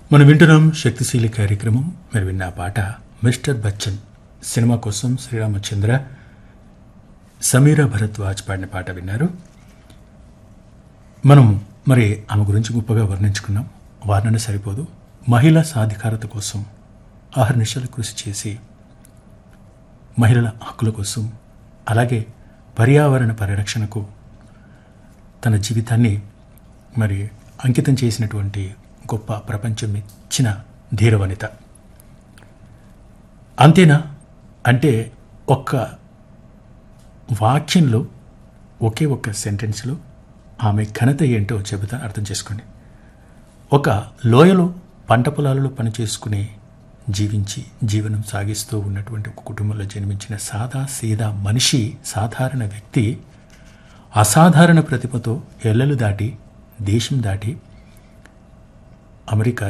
మనం వింటున్నాం శక్తిశీలి కార్యక్రమం మీరు విన్న ఆ పాట మిస్టర్ బచ్చన్ సినిమా కోసం శ్రీరామచంద్ర సమీరా భరద్వాజ్ పాడిన పాట విన్నారు మనం మరి ఆమె గురించి గొప్పగా వర్ణించుకున్నాం వర్ణన సరిపోదు మహిళా సాధికారత కోసం ఆహర్నిశలు కృషి చేసి మహిళల హక్కుల కోసం అలాగే పర్యావరణ పరిరక్షణకు తన జీవితాన్ని మరి అంకితం చేసినటువంటి గొప్ప ప్రపంచం ఇచ్చిన ధీరవనిత అంతేనా అంటే ఒక్క వాక్యంలో ఒకే ఒక్క సెంటెన్స్లో ఆమె ఘనత ఏంటో చెబుతా అర్థం చేసుకోండి ఒక లోయలో పంట పొలాలలో పనిచేసుకుని జీవించి జీవనం సాగిస్తూ ఉన్నటువంటి ఒక కుటుంబంలో జన్మించిన సాదా సీదా మనిషి సాధారణ వ్యక్తి అసాధారణ ప్రతిభతో ఎల్లలు దాటి దేశం దాటి అమెరికా